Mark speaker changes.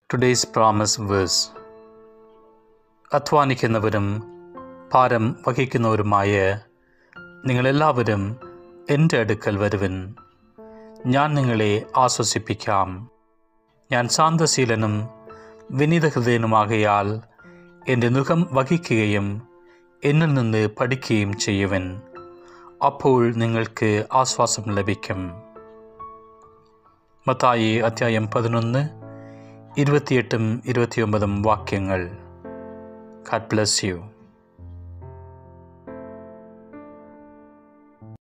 Speaker 1: Today's promise verse അധ്വാനിക്കുന്നവരും ഭാരം വഹിക്കുന്നവരുമായ നിങ്ങളെല്ലാവരും എൻ്റെ അടുക്കൽ വരുവിൻ ഞാൻ നിങ്ങളെ ആശ്വസിപ്പിക്കാം ഞാൻ ശാന്തശീലനും വിനീതഹൃദയനുമാകയാൽ എൻ്റെ മുഖം വഹിക്കുകയും എന്നിൽ നിന്ന് പഠിക്കുകയും ചെയ്യുവൻ അപ്പോൾ നിങ്ങൾക്ക് ആശ്വാസം ലഭിക്കും മത്തായി അധ്യായം പതിനൊന്ന് ഇരുപത്തിയെട്ടും ഇരുപത്തിയൊമ്പതും വാക്യങ്ങൾ God bless you.